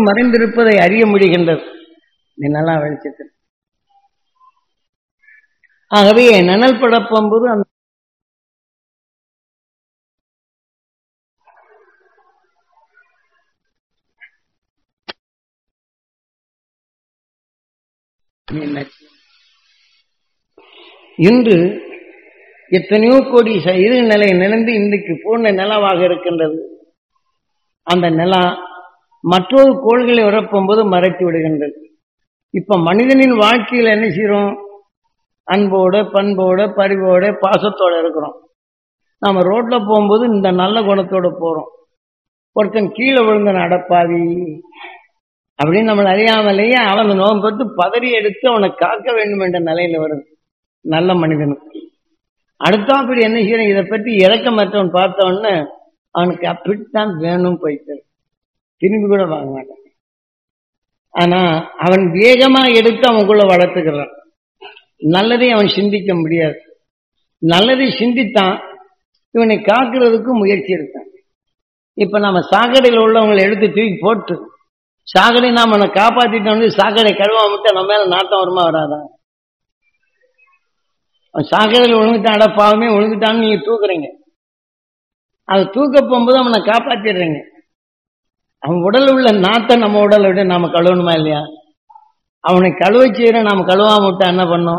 மறைந்திருப்பதை அறிய முடிகின்றது நீ நல்லா வெளிச்சத்தில் ஆகவே நனல் படப்போம்போது அந்த இன்று எத்தனையோ கோடி ச- இரு நிலை நிலந்து இன்றைக்கு பூர்ண நிலவாக இருக்கின்றது அந்த நிலா மற்றொரு கோள்களை உரப்பும்போது மறைத்து விடுகின்றது இப்ப மனிதனின் வாழ்க்கையில் என்ன செய்றோம் அன்போட பண்போட பரிவோட பாசத்தோட இருக்கிறோம் நாம ரோட்ல போகும்போது இந்த நல்ல குணத்தோட போறோம் ஒருத்தன் கீழே விழுந்த நடப்பாவி அப்படின்னு நம்மளை அறியாமலேயே அவன் நோக்கம் தொட்டு பதறி எடுத்து அவனை காக்க வேண்டும் என்ற நிலையில வருது நல்ல மனிதனுக்கு அடுத்தாப்படி என்ன செய்யணும் இதை பற்றி இறக்கமற்றவன் பார்த்த உடனே அவனுக்கு அப்படித்தான் வேணும் போயிட்டு திரும்பி கூட வாங்க மாட்டான் ஆனா அவன் வேகமா எடுத்து அவனுக்குள்ள வளர்த்துக்கிறான் நல்லதை அவன் சிந்திக்க முடியாது நல்லதை சிந்தித்தான் இவனை காக்கிறதுக்கு முயற்சி எடுத்தான் இப்ப நம்ம சாக்கடையில் உள்ளவங்களை எடுத்து தூக்கி போட்டு சாக்கடை நாம அவனை காப்பாத்திட்டு வந்து சாக்கடை கழுவாம விட்டு நம்ம மேல நாட்டம் வருமா வராதா அவன் சாக்கடையில் விழுந்துட்டான் அட பாவமே விழுந்துட்டான்னு நீங்க தூக்குறீங்க அதை தூக்க போகும்போது அவனை காப்பாத்திடுறீங்க அவன் உடல் உள்ள நாத்தை நம்ம உடலை விட நாம கழுவணுமா இல்லையா அவனை கழுவ செய்யற நாம கழுவாம விட்டா என்ன பண்ணோம்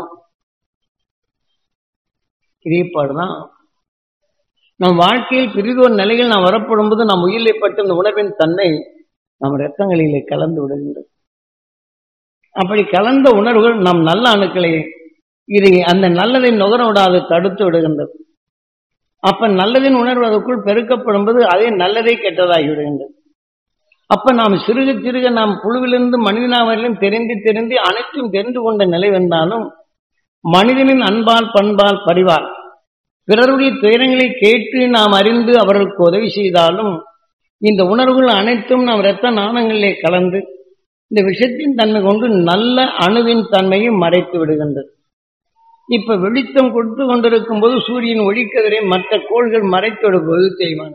இதேபாடுதான் நம் வாழ்க்கையில் பிரிதொரு நிலையில் நாம் வரப்படும் போது நம் உயிரை பட்டு இந்த உணவின் தன்மை நம் ரத்தங்களிலே கலந்து விடுகின்றது அப்படி கலந்த உணர்வுகள் நம் நல்ல அணுக்களை இது அந்த நல்லதை நுகர விடாது தடுத்து விடுகின்றது அப்ப நல்லதின் உணர்வு அதற்குள் பெருக்கப்படும் போது அதே நல்லதே கெட்டதாகி விடுகின்றது அப்ப நாம் சிறுக சிறுக நாம் புழுவிலிருந்து மனிதனாவிலும் தெரிந்து தெரிந்து அனைத்தும் தெரிந்து கொண்ட நிலை வந்தாலும் மனிதனின் அன்பால் பண்பால் பரிவால் பிறருடைய துயரங்களை கேட்டு நாம் அறிந்து அவர்களுக்கு உதவி செய்தாலும் இந்த உணர்வுகள் அனைத்தும் நாம் இரத்த நாணங்களிலே கலந்து இந்த விஷத்தின் தன்மை கொண்டு நல்ல அணுவின் தன்மையை மறைத்து விடுகின்றது இப்ப வெளிச்சம் கொடுத்து கொண்டிருக்கும் போது சூரியன் ஒளிக்கதிரை மற்ற கோள்கள் மறைத்து விடுவது தேய்மான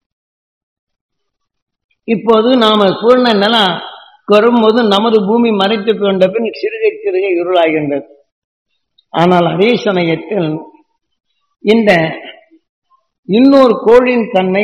இப்போது நாம பூர்ண நிலம் வரும்போது நமது பூமி மறைத்து கொண்ட பின் சிறுகை சிறுகை இருளாகின்றது ஆனால் அதே சமயத்தில் இந்த இன்னொரு கோளின் தன்மை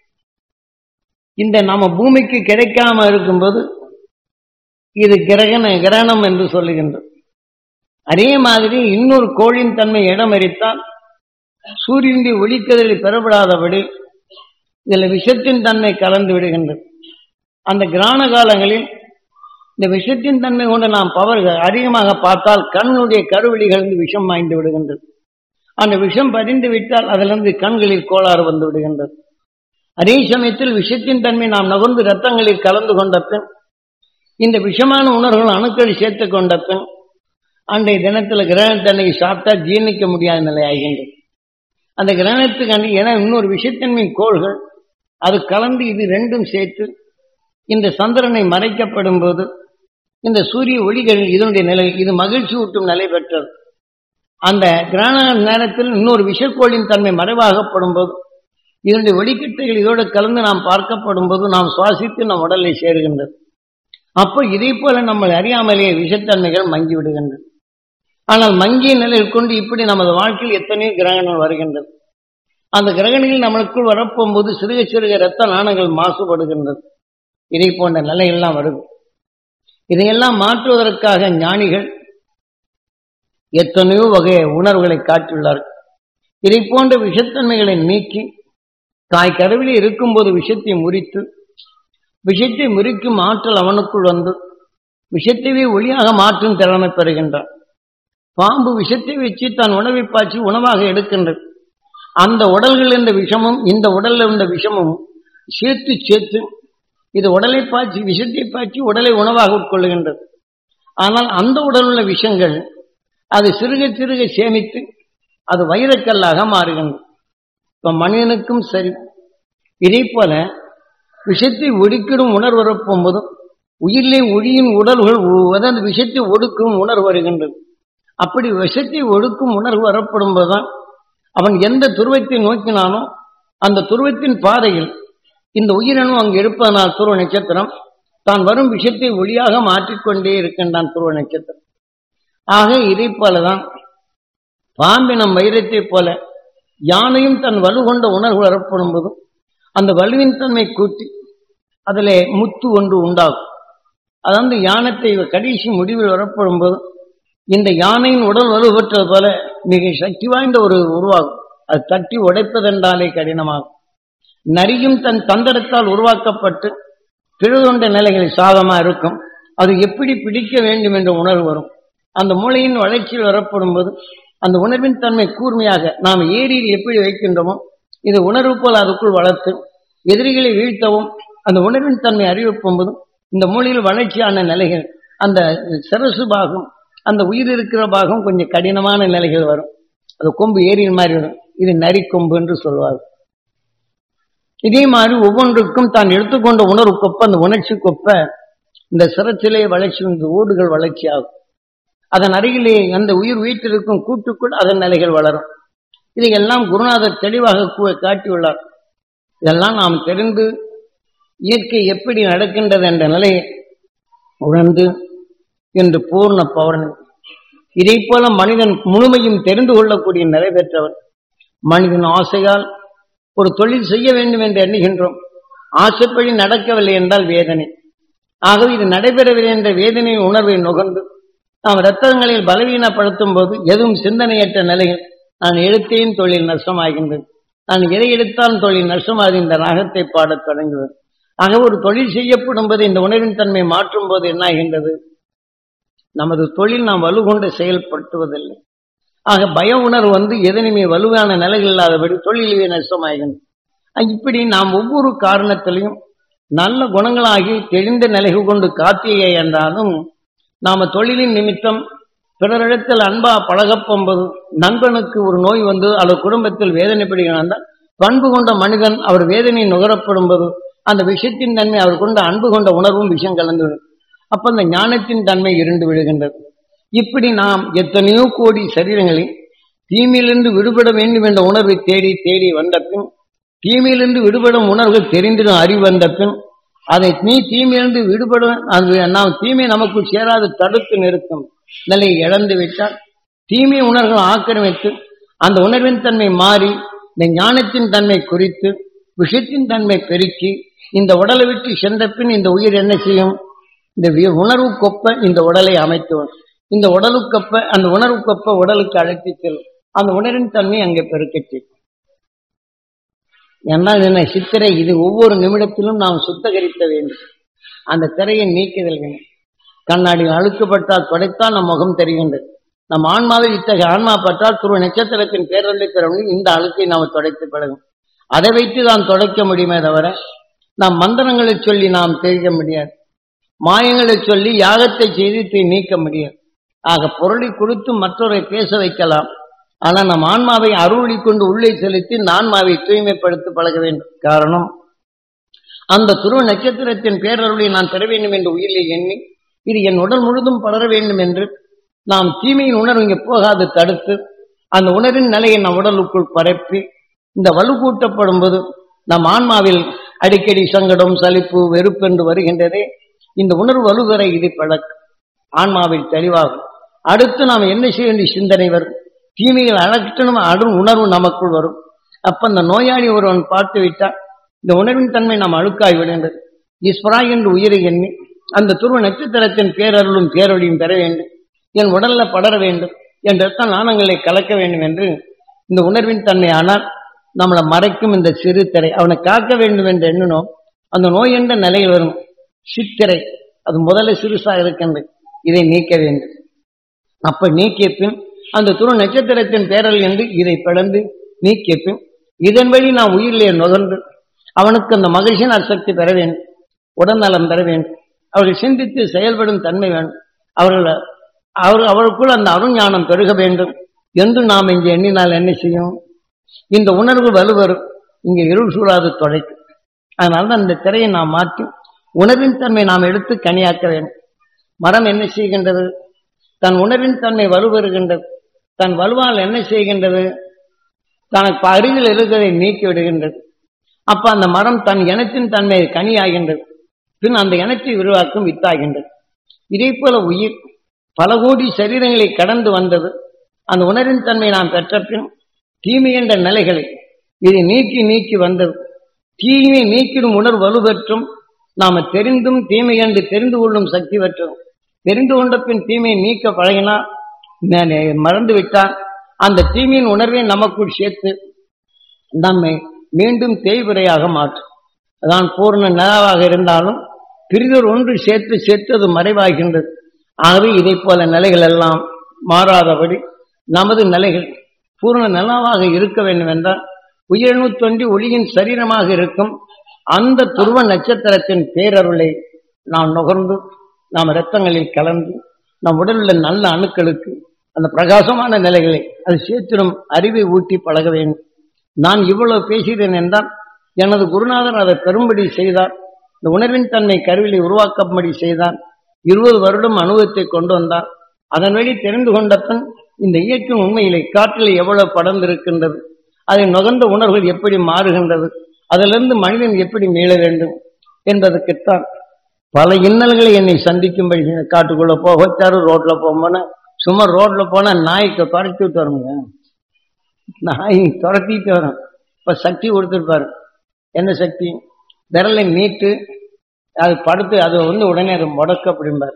இந்த நம்ம பூமிக்கு கிடைக்காம இருக்கும்போது இது கிரகண கிரகணம் என்று சொல்லுகின்றோம் அதே மாதிரி இன்னொரு கோளின் தன்மை இடமறித்தால் சூரியனுடைய ஒளிக்கதிரை பெறப்படாதபடி இதில் விஷத்தின் தன்மை கலந்து விடுகின்றது அந்த கிராண காலங்களில் இந்த விஷத்தின் தன்மை கொண்டு நாம் பவர் அதிகமாக பார்த்தால் கண்ணுடைய கருவெளிகளிலிருந்து விஷம் வாய்ந்து விடுகின்றது அந்த விஷம் பதிந்து விட்டால் அதிலிருந்து கண்களில் கோளாறு வந்து விடுகின்றது அதே சமயத்தில் விஷத்தின் தன்மை நாம் நகர்ந்து ரத்தங்களில் கலந்து கொண்ட பின் இந்த விஷமான உணர்வுகள் அணுக்கள் சேர்த்து கொண்ட பின் அன்றைய தினத்தில் கிரகணத்தன்னைக்கு சாப்பிட்டா ஜீர்ணிக்க முடியாத நிலை ஆகின்றது அந்த கிரகணத்துக்கு அன்றை ஏன்னா இன்னொரு விஷயத்தன்மையின் கோள்கள் அது கலந்து இது ரெண்டும் சேர்த்து இந்த சந்திரனை மறைக்கப்படும் போது இந்த சூரிய ஒளிகள் இதனுடைய நிலை இது மகிழ்ச்சி ஊட்டும் நிலை பெற்றது அந்த கிரகண நேரத்தில் இன்னொரு விஷக்கோளின் தன்மை மறைவாகப்படும் போது இதனுடைய ஒளிக்கட்டைகள் இதோடு கலந்து நாம் பார்க்கப்படும் போது நாம் சுவாசித்து நம் உடலை சேருகின்றது அப்போ இதே போல நம்ம அறியாமலேயே விஷத்தன்மைகள் மங்கி விடுகின்றன ஆனால் மங்கிய நிலையில் கொண்டு இப்படி நமது வாழ்க்கையில் எத்தனையோ கிரகணங்கள் வருகின்றது அந்த கிரகணிகள் நம்மளுக்குள் வரப்போகும்போது சிறுக சிறுக இரத்த நாணங்கள் மாசுபடுகின்றது இதை போன்ற நிலையெல்லாம் வருது இதையெல்லாம் மாற்றுவதற்காக ஞானிகள் எத்தனையோ வகை உணர்வுகளை காட்டியுள்ளார்கள் இதை போன்ற விஷத்தன்மைகளை நீக்கி தாய் கருவிலே இருக்கும்போது விஷத்தை முறித்து விஷத்தை முறிக்கும் ஆற்றல் அவனுக்குள் வந்து விஷத்தையே ஒளியாக மாற்றும் திறமை பெறுகின்றான் பாம்பு விஷத்தை வச்சு தன் உணவை பாய்ச்சி உணவாக எடுக்கின்றது அந்த உடல்கள் இருந்த விஷமும் இந்த உடல்ல இருந்த விஷமும் சேர்த்து சேர்த்து இது உடலை பாய்ச்சி விஷத்தை பாய்ச்சி உடலை உணவாக உட்கொள்ளுகின்றது ஆனால் அந்த உடல் உள்ள விஷங்கள் அது சிறுக சிறுக சேமித்து அது வைரக்கல்லாக மாறுகின்றது இப்ப மனிதனுக்கும் சரி இதே போல விஷத்தை ஒடுக்கிடும் உணர்வு வரப்போகும்போதும் உயிரிலே ஒளியின் உடல்கள் அதாவது விஷத்தை ஒடுக்கும் உணர்வு வருகின்றது அப்படி விஷத்தை ஒடுக்கும் உணர்வு வரப்படும் போதுதான் அவன் எந்த துருவத்தை நோக்கினானோ அந்த துருவத்தின் பாதையில் இந்த உயிரணு அங்கு இருப்பதனால் துருவ நட்சத்திரம் தான் வரும் விஷயத்தை ஒளியாக மாற்றிக்கொண்டே இருக்கின்றான் துருவ நட்சத்திரம் ஆக இதை போலதான் பாம்பினம் வைரத்தை போல யானையும் தன் வலு கொண்ட உணர்வு வரப்படும் போதும் அந்த வலுவின் தன்மை கூட்டி அதிலே முத்து ஒன்று உண்டாகும் அதாவது யானத்தை கடைசி முடிவில் வரப்படும் போது இந்த யானையின் உடல் வலுப்பெற்றது போல மிக சக்தி வாய்ந்த ஒரு உருவாகும் அது தட்டி உடைப்பதென்றாலே கடினமாகும் நரியும் தன் தந்தடத்தால் உருவாக்கப்பட்டு பிழுதொண்ட நிலைகளில் சாதமா இருக்கும் அது எப்படி பிடிக்க வேண்டும் என்ற உணர்வு வரும் அந்த மூளையின் வளர்ச்சியில் வரப்படும் போது அந்த உணர்வின் தன்மை கூர்மையாக நாம் ஏரியில் எப்படி வைக்கின்றோமோ இது உணர்வு போல் அதுக்குள் வளர்த்து எதிரிகளை வீழ்த்தவும் அந்த உணர்வின் தன்மை அறிவிப்பும் போதும் இந்த மூலையில் வளர்ச்சியான நிலைகள் அந்த சரசு பாகம் அந்த உயிர் இருக்கிற பாகம் கொஞ்சம் கடினமான நிலைகள் வரும் அது கொம்பு ஏரியில் மாதிரி வரும் இது நரி கொம்பு என்று சொல்வார்கள் இதே மாதிரி ஒவ்வொன்றுக்கும் தான் எடுத்துக்கொண்ட உணர்வு கொப்ப அந்த உணர்ச்சி கொப்ப இந்த சிரச்சிலே வளர்ச்சி இந்த ஓடுகள் வளர்ச்சி ஆகும் அதன் அருகிலே அந்த உயிர் வீட்டிற்கும் கூட்டுக்குள் அதன் நிலைகள் வளரும் இதையெல்லாம் குருநாதர் தெளிவாக காட்டியுள்ளார் இதெல்லாம் நாம் தெரிந்து இயற்கை எப்படி நடக்கின்றது என்ற நிலையை உணர்ந்து என்று பூர்ண பௌர்ணமி இதை போல மனிதன் முழுமையும் தெரிந்து கொள்ளக்கூடிய நிலை பெற்றவன் மனிதன் ஆசையால் ஒரு தொழில் செய்ய வேண்டும் என்று எண்ணுகின்றோம் ஆசைப்படி நடக்கவில்லை என்றால் வேதனை ஆகவே இது நடைபெறவில்லை என்ற வேதனையின் உணர்வை நுகர்ந்து நாம் இரத்தங்களில் பலவீனப்படுத்தும் போது எதுவும் சிந்தனையற்ற நிலையில் நான் எழுத்தேன் தொழில் நஷ்டமாகின்றது நான் எதை எடுத்தால் தொழில் நஷ்டமாகி இந்த ராகத்தை பாடத் தொடங்குவது ஆக ஒரு தொழில் செய்யப்படும் போது இந்த உணர்வின் தன்மை மாற்றும் போது என்ன ஆகின்றது நமது தொழில் நாம் வலுகொண்டு செயல்படுத்துவதில்லை ஆக பய உணர்வு வந்து எதனுமே வலுவான நிலைகள் இல்லாதபடி தொழிலே நஷ்டமாகின்றது இப்படி நாம் ஒவ்வொரு காரணத்திலையும் நல்ல குணங்களாகி தெளிந்த நிலைகள் கொண்டு காத்தியை என்றாலும் நாம தொழிலின் நிமித்தம் பிறரிடத்தில் அன்பா பழகப்போம்போது நண்பனுக்கு ஒரு நோய் வந்து அல்லது குடும்பத்தில் வேதனைப்படுகிறான் பண்பு கொண்ட மனிதன் அவர் வேதனை நுகரப்படும் போது அந்த விஷயத்தின் தன்மை அவர் கொண்ட அன்பு கொண்ட உணர்வும் விஷயம் கலந்துவிடும் அப்ப அந்த ஞானத்தின் தன்மை இருண்டு விடுகின்றது இப்படி நாம் எத்தனையோ கோடி சரீரங்களில் தீமையிலிருந்து விடுபட வேண்டும் என்ற உணர்வை தேடி தேடி வந்த பின் தீமையிலிருந்து விடுபடும் உணர்வுகள் தெரிந்திடும் அறிவு வந்த பின் அதை நீ தீமையிலிருந்து விடுபடும் அது நாம் தீமை நமக்கு சேராது தடுத்து நிறுத்தும் நிலையை இழந்து விட்டால் தீமை உணர்வுகள் ஆக்கிரமித்து அந்த உணர்வின் தன்மை மாறி இந்த ஞானத்தின் தன்மை குறித்து விஷயத்தின் தன்மை பெருக்கி இந்த உடலை விட்டு சென்ற பின் இந்த உயிர் என்ன செய்யும் இந்த உணர்வு கொப்ப இந்த உடலை அமைத்துவோம் இந்த உடலுக்கொப்ப அந்த உணர்வு கொப்ப உடலுக்கு அழைத்து செல்லும் அந்த உணர்வின் தன்மை அங்கே பெருக்கச்சு ஏன்னா என்ன சித்திரை இது ஒவ்வொரு நிமிடத்திலும் நாம் சுத்தகரிக்க வேண்டும் அந்த திரையை நீக்குதல் வேண்டும் கண்ணாடியில் அழுக்கப்பட்டால் துடைத்தால் நம் முகம் தெரிகின்றது நம் ஆன்மாவில் இத்தகைய ஆன்மா பட்டால் துருவ நட்சத்திரத்தின் பேரலை பெற முடியும் இந்த அழுக்கை நாம் துடைத்து பழகும் அதை வைத்து நாம் துடைக்க முடியுமே தவிர நாம் மந்திரங்களை சொல்லி நாம் தெரிவிக்க முடியாது மாயங்களை சொல்லி யாகத்தை செய்து நீக்க முடியாது ஆக பொருளை கொடுத்து மற்றவரை பேச வைக்கலாம் ஆனால் நம் ஆன்மாவை அருளி கொண்டு உள்ளே செலுத்தி நான்மாவை தூய்மைப்படுத்தி பழக வேண்டும் காரணம் அந்த துருவ நட்சத்திரத்தின் பேரருளை நான் பெற வேண்டும் என்று உயிரில் எண்ணி இது என் உடல் முழுதும் பலர வேண்டும் என்று நாம் தீமையின் உணர்வு இங்கே போகாது தடுத்து அந்த உணர்வின் நிலையை நம் உடலுக்குள் பரப்பி இந்த வலு கூட்டப்படும் போது நம் ஆன்மாவில் அடிக்கடி சங்கடம் சலிப்பு வெறுப்பு என்று வருகின்றதே இந்த உணர்வு வலுவரை இது பழக்கம் ஆன்மாவில் தெளிவாகும் அடுத்து நாம் என்ன செய்ய வேண்டிய சிந்தனை வரும் தீமைகள் அழகணும் அடும் உணர்வு நமக்குள் வரும் அப்ப அந்த நோயாளி ஒருவன் பார்த்து விட்டால் இந்த உணர்வின் தன்மை நாம் அழுக்காய் விடுகின்றது ஈஸ்வரா என்று உயிரை எண்ணி அந்த துருவ நட்சத்திரத்தின் பேரருளும் பேரொழியும் பெற வேண்டும் என் உடல்ல படர வேண்டும் என் ரத்த நாணங்களை கலக்க வேண்டும் என்று இந்த உணர்வின் தன்மை ஆனால் நம்மளை மறைக்கும் இந்த சிறு திரை அவனை காக்க வேண்டும் என்று எண்ணணும் அந்த நோய் என்ற நிலையில் வரும் சித்திரை அது முதல்ல சிறுசா இருக்கின்றது இதை நீக்க வேண்டும் அப்ப நீக்கிய பின் அந்த துரு நட்சத்திரத்தின் பேரல் என்று இதை பிளந்து நீக்கிய பின் இதன் வழி நான் உயிரிலே நுகர்ந்து அவனுக்கு அந்த மகிழ்ச்சியின் அசக்தி பெற வேண்டும் உடல்நலம் பெற வேண்டும் அவர்கள் சிந்தித்து செயல்படும் தன்மை வேண்டும் அவர்கள் அவர் அவருக்குள் அந்த அருஞானம் பெருக வேண்டும் என்று நாம் இங்கே எண்ணினால் என்ன செய்யும் இந்த உணர்வு வலுவரும் இங்கே இருள் சூழாது தொலைக்கும் அதனால்தான் இந்த திரையை நாம் மாற்றி உணர்வின் தன்மை நாம் எடுத்து கனியாக்க வேண்டும் மரம் என்ன செய்கின்றது தன் உணர்வின் தன்மை வலுவருகின்றது தன் வலுவால் என்ன செய்கின்றது தனக்கு அருகில் இருக்கிறதை நீக்கி விடுகின்றது அப்ப அந்த மரம் தன் இனத்தின் தன்மை கனியாகின்றது பின் அந்த இனத்தை உருவாக்கும் வித்தாகின்றது இதே போல உயிர் பல கோடி சரீரங்களை கடந்து வந்தது அந்த உணர்வின் தன்மை நாம் பெற்ற பின் தீமை என்ற நிலைகளை இதை நீக்கி நீக்கி வந்தது தீமை நீக்கிடும் உணர்வு வலுப்பெற்றும் நாம தெரிந்தும் தீமை என்று தெரிந்து கொள்ளும் சக்தி பெற்றோம் தெரிந்து கொண்ட பின் தீமையை நீக்க பழகினால் நான் மறந்து விட்டால் அந்த தீமையின் உணர்வை நமக்குள் சேர்த்து நம்மை மீண்டும் தேய்வுரையாக மாற்றும் அதான் பூர்ண நிலவாக இருந்தாலும் பிரிதொரு ஒன்று சேர்த்து சேர்த்து அது மறைவாகின்றது ஆகவே இதை போல நிலைகள் எல்லாம் மாறாதபடி நமது நிலைகள் பூர்ண நிலவாக இருக்க வேண்டும் என்றால் உயிரெழுநூத்தொன்றி ஒளியின் சரீரமாக இருக்கும் அந்த துருவ நட்சத்திரத்தின் பேரருளை நாம் நுகர்ந்து நாம் இரத்தங்களில் கலந்து நம் உடலில் உள்ள நல்ல அணுக்களுக்கு அந்த பிரகாசமான நிலைகளை அது சேர்த்திடும் அறிவை ஊட்டி பழக வேண்டும் நான் இவ்வளவு பேசுகிறேன் என்றால் எனது குருநாதர் அதை பெரும்படி செய்தார் இந்த உணர்வின் தன்மை கருவிலை உருவாக்கும்படி செய்தார் இருபது வருடம் அனுபவத்தை கொண்டு வந்தார் அதன் வழி தெரிந்து கொண்ட பின் இந்த இயற்கையின் உண்மையிலே காற்றில் எவ்வளவு படர்ந்திருக்கின்றது அதை நுகர்ந்த உணர்வுகள் எப்படி மாறுகின்றது அதிலிருந்து மனிதன் எப்படி மீள வேண்டும் என்பதற்குத்தான் பல இன்னல்களை என்னை சந்திக்கும்படி காட்டுக்குள்ள போகச்சாரு ரோட்ல போகும்போனா சும்மா ரோட்ல போனா நாய்க்கு துரத்தி விட்டு வருங்க நாய் துரத்திட்டு வரும் இப்ப சக்தி கொடுத்துருப்பாரு என்ன சக்தி விரலை நீட்டு அது படுத்து அது வந்து உடனே அது முடக்கு அப்படிம்பாரு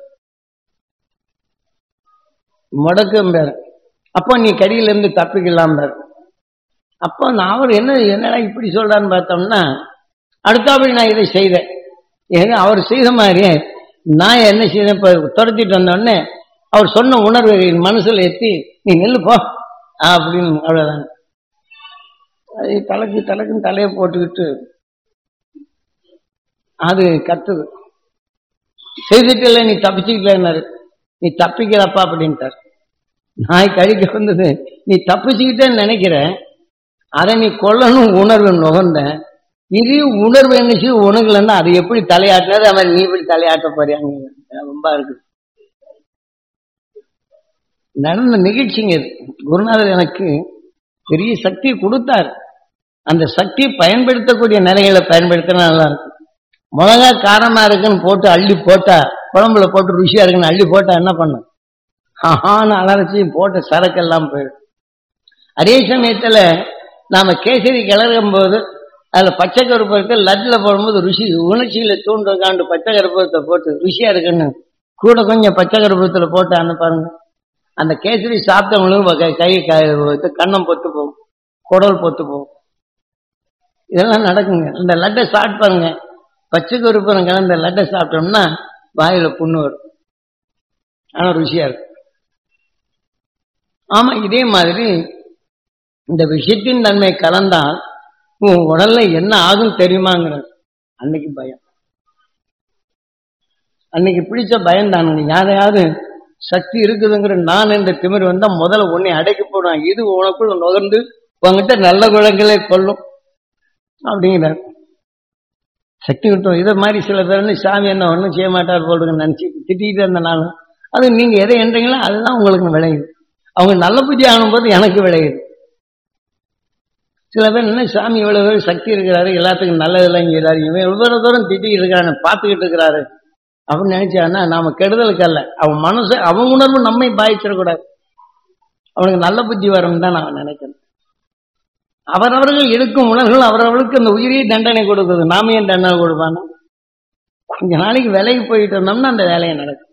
முடக்கும்பாரு அப்போ நீ கடியில இருந்து தப்பிக்கலாம் பாரு அப்போ நான் அவர் என்ன என்னடா இப்படி சொல்றான்னு பார்த்தோம்னா அடுத்தாப்படி நான் இதை செய்தேன் ஏன்னா அவர் செய்த மாதிரி நான் என்ன செய்தேன் இப்போ துரத்திட்டு வந்தோடனே அவர் சொன்ன உணர்வு என் மனசுல எத்தி நீ நெல்லு போ அப்படின்னு அவ்வளோதான் அது தலைக்கு தலைக்குன்னு தலையை போட்டுக்கிட்டு அது கத்துது செய்துட்டு நீ தப்பிச்சுக்கலன்னாரு நீ தப்பிக்கிறப்பா அப்படின்ட்டார் நாய் கழிக்க வந்தது நீ தப்பிச்சுக்கிட்டேன்னு நினைக்கிற அதை நீ கொல்லணும் உணர்வு நுகர்ந்த இது உணர்வு என்னச்சு உனக்குலன்னா அது எப்படி தலையாட்டினது அவன் நீ இப்படி தலையாட்ட போறியாங்க ரொம்ப இருக்கு நடந்த நிகழ்ச்சிங்க இது குருநாதர் எனக்கு பெரிய சக்தி கொடுத்தார் அந்த சக்தி பயன்படுத்தக்கூடிய நிலைகளை பயன்படுத்தினா நல்லா இருக்கும் மிளகா காரமா இருக்குன்னு போட்டு அள்ளி போட்டா குழம்புல போட்டு ருசியா இருக்குன்னு அள்ளி போட்டா என்ன பண்ணும் ஆஹான்னு அலரச்சி போட்ட சரக்கெல்லாம் போயிடும் அதே சமயத்துல நாம கேசரி கிளறும் போது அதுல பச்சை கருப்பு இருக்கு லட்டுல போடும்போது ருசி உணர்ச்சியில தூண்டுறதுக்காண்டு பச்சை கருப்பத்தை போட்டு ருசியா இருக்குன்னு கூட கொஞ்சம் பச்சை கருப்பத்துல போட்டு அனுப்பாருங்க அந்த கேசரி சாப்பிட்டவங்களுக்கு கை கை கண்ணம் பொத்து போகும் குடல் பொத்து போகும் இதெல்லாம் நடக்குங்க இந்த லட்டை ஸ்டார்ட் பாருங்க பச்சை கருப்பம் கலந்த லட்டை சாப்பிட்டோம்னா வாயில புண்ணு வரும் ஆனா ருசியா இருக்கும் ஆமா இதே மாதிரி இந்த விஷயத்தின் தன்மை கலந்தால் உன் உடல்ல என்ன ஆகும் தெரியுமாங்கிறது அன்னைக்கு பயம் அன்னைக்கு பிடிச்ச பயம் தானுங்க யாரையாவது சக்தி இருக்குதுங்கிற நான் என்ற திமிர் வந்தா முதல்ல உன்னை அடைக்க போடுவான் இது உனக்குள்ள நுகர்ந்து உங்ககிட்ட நல்ல குழந்தைகளை கொள்ளும் அப்படிங்கிறார் சக்தி விட்டோம் இதை மாதிரி சில பேர் வந்து சாமி என்ன ஒன்றும் செய்ய மாட்டார் போடுங்க நினச்சி திட்டிகிட்டு இருந்த நான் அது நீங்க எதை என்றீங்களோ அதுதான் உங்களுக்கு விளையுது அவங்க நல்ல புத்தி ஆகும்போது எனக்கு விளையுது சில பேர் என்ன சாமி இவ்வளவு பேர் சக்தி இருக்கிறாரு எல்லாத்துக்கும் நல்லதெல்லாம் செய்யறாரு இவன் இவ்வளவு தூரம் திட்டிக்கிட்டு இருக்கிறான்னு பார்த்துக்கிட்டு இருக்கிறாரு அப்படின்னு நினைச்சான்னா நாம கெடுதலுக்கு அல்ல அவன் மனசு அவன் உணர்வு நம்மை பாதிச்சிடக்கூடாது அவனுக்கு நல்ல புத்தி வரும்னு தான் நான் நினைக்கிறேன் அவரவர்கள் எடுக்கும் உணர்வுகள் அவரவர்களுக்கு அந்த உயிரியை தண்டனை கொடுக்குது நாம ஏன் தண்டனை கொடுப்பானோ கொஞ்ச நாளைக்கு விலைக்கு போயிட்டு இருந்தோம்னா அந்த வேலையை நடக்கும்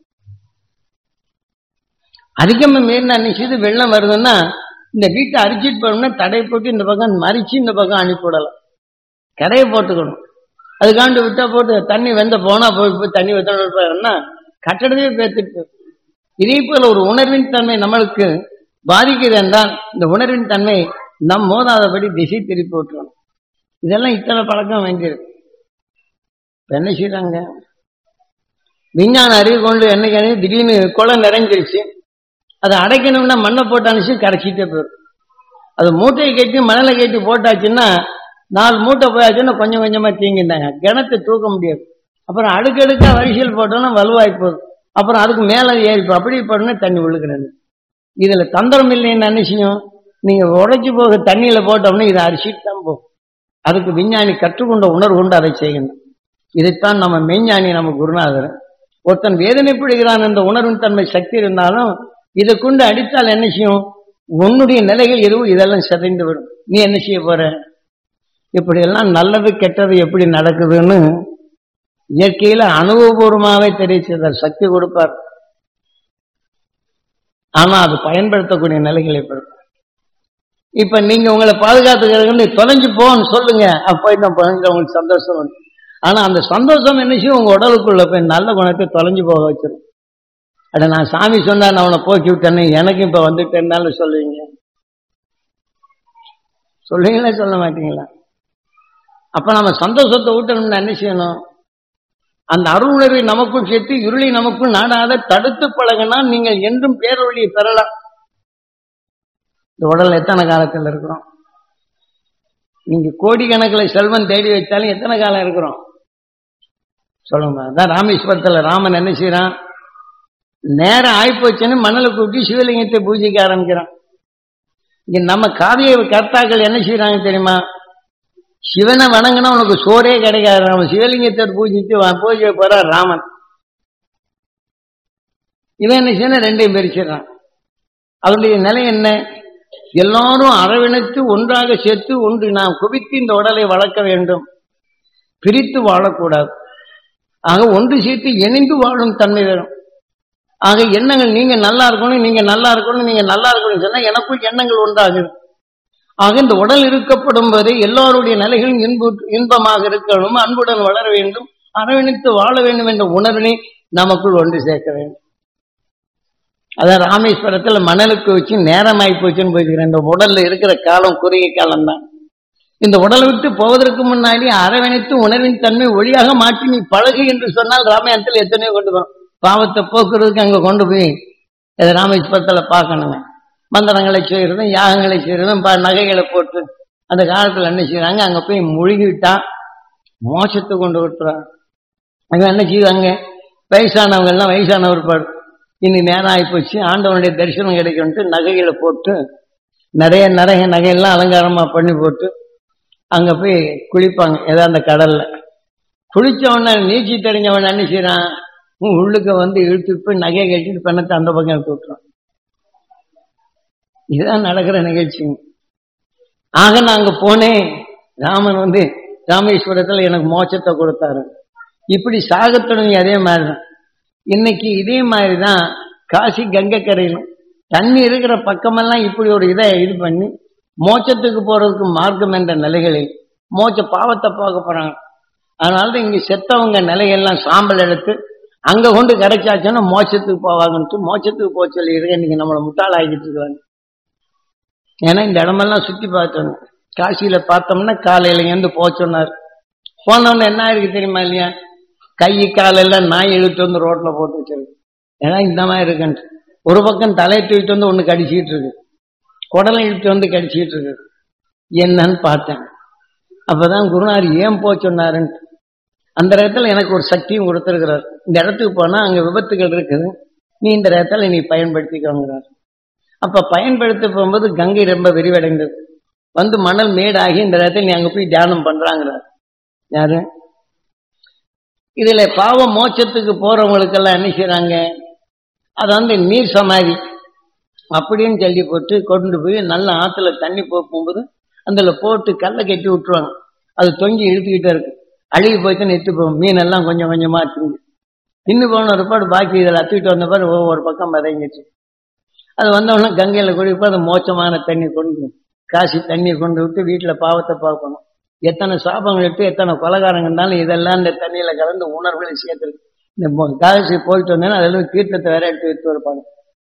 அதிகமாக மீறின அன்னைக்கு வெள்ளம் வருதுன்னா இந்த வீட்டை அரிச்சிட்டு போனோம்னா தடை போட்டு இந்த பக்கம் மறிச்சு இந்த பக்கம் அனுப்பிவிடலாம் கரையை போட்டுக்கணும் அதுக்காண்டு விட்டா போட்டு தண்ணி வெந்த போனா போய் போய் தண்ணி வெத்தணும்னா கட்டடத்தையே பேத்துட்டு இதே போல ஒரு உணர்வின் தன்மை நம்மளுக்கு பாதிக்குது என்றால் இந்த உணர்வின் தன்மை நம் மோதாதபடி திசை திருப்பி விட்டுறணும் இதெல்லாம் இத்தனை பழக்கம் வேண்டியிருக்கு என்ன செய்யறாங்க விஞ்ஞான அறிவு கொண்டு என்னைக்கு திடீர்னு குளம் நிறைஞ்சிருச்சு அதை அடைக்கணும்னா மண்ணை போட்டு அனுப்பிச்சு கரைச்சிட்டே போயிடும் அது மூட்டையை கட்டி மணலை கட்டி போட்டாச்சுன்னா நாலு மூட்டை போயாச்சுன்னா கொஞ்சம் கொஞ்சமா தீங்கிட்டாங்க கிணத்தை தூக்க முடியாது அப்புறம் அடுக்கடுக்கா வரிசையில் போட்டோம்னா வலுவாய் போகுது அப்புறம் அதுக்கு மேலே ஏறி அப்படி போட்டோம்னா தண்ணி விழுக்கிறது இதுல தந்திரம் இல்லைன்னு என்ன செய்யும் நீங்க உடைச்சு போக தண்ணியில போட்டோம்னா இதை அரிசிட்டு தான் போகும் அதுக்கு விஞ்ஞானி கற்றுக்கொண்ட உணர்வு கொண்டு அதை செய்யணும் இதைத்தான் நம்ம மெய்ஞானி நம்ம குருநாதர் ஒருத்தன் வேதனைப்படுகிறான் என்ற உணர்வின் தன்மை சக்தி இருந்தாலும் இதை கொண்டு அடித்தால் என்ன செய்யும் உன்னுடைய நிலைகள் எதுவும் இதெல்லாம் சிதைந்து விடும் நீ என்ன செய்ய போற இப்படி எல்லாம் நல்லது கெட்டது எப்படி நடக்குதுன்னு இயற்கையில அனுபவபூர்வமாவே தெரிவிச்சதார் சக்தி கொடுப்பார் ஆனா அது பயன்படுத்தக்கூடிய நிலைகள் எப்படி இப்ப நீங்க உங்களை பாதுகாத்துக்கிறதுன்னு தொலைஞ்சு போன்னு சொல்லுங்க அப்ப இந்த உங்களுக்கு சந்தோஷம் வரும். ஆனா அந்த சந்தோஷம் என்ன செய்யும் உங்க உடலுக்குள்ள போய் நல்ல குணத்தை தொலைஞ்சு போக வச்சிடும் அட நான் சாமி சொன்னா நான் அவனை போக்கி விட்டேன்னு எனக்கு இப்ப வந்துட்டேன்னாலும் சொல்லுவீங்க சொல்லுவீங்களா சொல்ல மாட்டீங்களா அப்ப நம்ம சந்தோஷத்தை ஊட்டணும்னு என்ன செய்யணும் அந்த அருளுணர்வை நமக்குள் சேர்த்து இருளை நமக்குள் நாடாத தடுத்து பழகினா நீங்கள் என்றும் பேரொழியை பெறலாம் இந்த உடல் எத்தனை காலத்தில் இருக்கிறோம் நீங்க கோடிக்கணக்கில் செல்வம் தேடி வைத்தாலும் எத்தனை காலம் இருக்கிறோம் சொல்லுங்க அதான் ராமேஸ்வரத்துல ராமன் என்ன செய்யறான் நேரம் ஆயிப்போச்சுன்னு மணலை கூட்டி சிவலிங்கத்தை பூஜைக்க ஆரம்பிக்கிறான் இங்க நம்ம காவிய கர்த்தாக்கள் என்ன செய்யறாங்க தெரியுமா சிவனை வணங்கினா உனக்கு சோறே கிடைக்காது அவன் சிவலிங்கத்தை பூஜித்து வா- பூஜை போற ராமன் இவன் என்ன செய்யணும் ரெண்டையும் பிரிச்சிடறான் அவனுடைய நிலை என்ன எல்லாரும் அரவணைத்து ஒன்றாக சேர்த்து ஒன்று நாம் குவித்து இந்த உடலை வளர்க்க வேண்டும் பிரித்து வாழக்கூடாது ஆக ஒன்று சேர்த்து இணைந்து வாழும் தன்மை வேணும் ஆக எண்ணங்கள் நீங்க நல்லா இருக்கணும் நீங்க நல்லா இருக்கணும் நீங்க நல்லா இருக்கணும்னு சொன்னா எனக்குள் எண்ணங்கள் உண்டாகுது ஆக இந்த உடல் இருக்கப்படும் போதே எல்லாருடைய நிலைகளும் இன்பு இன்பமாக இருக்கணும் அன்புடன் வளர வேண்டும் அரவணைத்து வாழ வேண்டும் என்ற உணர்வினை நமக்குள் ஒன்று சேர்க்க வேண்டும் அதான் ராமேஸ்வரத்துல மணலுக்கு வச்சு நேரமாயி போச்சுன்னு போயிருக்கிறேன் இந்த உடல்ல இருக்கிற காலம் குறுகிய காலம் தான் இந்த உடலை விட்டு போவதற்கு முன்னாடி அரவணைத்து உணர்வின் தன்மை ஒளியாக மாற்றி நீ பழகு என்று சொன்னால் ராமாயணத்தில் எத்தனையோ கொண்டு வரும் பாவத்தை போக்குறதுக்கு அங்க கொண்டு போய் இதை ராமேஸ்வரத்துல பார்க்கணுங்க மந்திரங்களை செய்யறதும் யாகங்களை செய்யறதும் ப- நகைகளை போட்டு அந்த காலத்துல என்ன செய்யறாங்க அங்க போய் முழுகிவிட்டா மோசத்தை கொண்டு விட்டுறாங்க அங்க என்ன செய்வாங்க வயசானவங்க எல்லாம் வயசானவர் பாடு இனி நேரம் ஆகிப்போச்சு ஆண்டவனுடைய தரிசனம் கிடைக்கும்ட்டு நகைகளை போட்டு நிறைய நிறைய நகையெல்லாம் அலங்காரமா பண்ணி போட்டு அங்க போய் குளிப்பாங்க ஏதோ அந்த கடல்ல குளிச்ச உடனே நீச்சி தெரிஞ்சவன் என்ன செய்யறான் உம் உள்ளுக்க வந்து இழுத்துட்டு போய் நகையை கட்டிட்டு பெண்ணத்தை அந்த பக்கம் எடுத்து விட்டுறான் இதுதான் நடக்கிற நிகழ்ச்சிங்க ஆக நான் அங்க போனேன் ராமன் வந்து ராமேஸ்வரத்துல எனக்கு மோட்சத்தை கொடுத்தாரு இப்படி சாகத்துடன் அதே மாதிரிதான் இன்னைக்கு இதே மாதிரிதான் காசி கங்கை கரையிலும் தண்ணி இருக்கிற பக்கமெல்லாம் இப்படி ஒரு இதை இது பண்ணி மோட்சத்துக்கு போறதுக்கு மார்க்கம் என்ற நிலைகளில் மோட்ச பாவத்தை பார்க்க போறாங்க அதனாலதான் இங்க செத்தவங்க நிலையெல்லாம் சாம்பல் எடுத்து அங்க கொண்டு கிடைச்சாச்சுன்னா மோட்சத்துக்கு போவாங்கன்ட்டு மோட்சத்துக்கு போக சொல்லி இருக்க இன்னைக்கு நம்மளை முட்டாளாகிட்டு இருக்காங்க ஏன்னா இந்த இடமெல்லாம் சுத்தி பார்த்தோம் காசியில பார்த்தோம்னா காலையில இருந்து போக சொன்னார் போனவொன்னு என்ன ஆயிருக்கு தெரியுமா இல்லையா கை காலெல்லாம் நாய் இழுத்து வந்து ரோட்ல போட்டு வச்சிருக்கு ஏன்னா இந்த மாதிரி இருக்குன்ட்டு ஒரு பக்கம் தலையை தூக்கிட்டு வந்து ஒண்ணு கடிச்சிட்டு இருக்கு குடலை இழுத்து வந்து கடிச்சிட்டு இருக்கு என்னன்னு பார்த்தேன் அப்பதான் குருநார் ஏன் போக சொன்னாருன்ட்டு அந்த இடத்துல எனக்கு ஒரு சக்தியும் கொடுத்துருக்கிறார் இந்த இடத்துக்கு போனா அங்க விபத்துகள் இருக்குது நீ இந்த இடத்துல நீ பயன்படுத்திக்கோங்கிறார் அப்ப பயன்படுத்த போகும்போது கங்கை ரொம்ப விரிவடைந்தது வந்து மணல் மேடாகி இந்த இடத்துல நீ அங்க போய் தியானம் பண்றாங்கிறார் யாரு இதுல பாவ மோட்சத்துக்கு போறவங்களுக்கெல்லாம் என்ன செய்றாங்க அது வந்து நீர் சமாதி அப்படின்னு சொல்லி போட்டு கொண்டு போய் நல்ல ஆத்துல தண்ணி போகும்போது அதுல போட்டு கல்லை கட்டி விட்டுருவாங்க அது தொங்கி இழுத்துக்கிட்டே இருக்கு அழுகி போயிட்டு நெத்து போகும் மீன் எல்லாம் கொஞ்சம் கொஞ்சமா திங்கு தின்னு போன ஒரு பாடு பாக்கி இதில் அத்துக்கிட்டு வந்த பாரு ஒவ்வொரு பக்கம் பதங்கிச்சு அது வந்தவொடனே கங்கையில குடிப்போ அது மோச்சமான தண்ணி கொண்டு காசி தண்ணியை கொண்டு விட்டு வீட்டுல பாவத்தை பார்க்கணும் எத்தனை சாபங்கள் இட்டு எத்தனை கொலகாரங்க இருந்தாலும் இதெல்லாம் இந்த தண்ணியில கலந்து உணர்வுகளை சேர்த்து இந்த மொ- காசி போயிட்டு வந்தேன்னா அதெல்லாம் தீர்த்தத்தை வேற எடுத்து எடுத்து இருப்பாங்க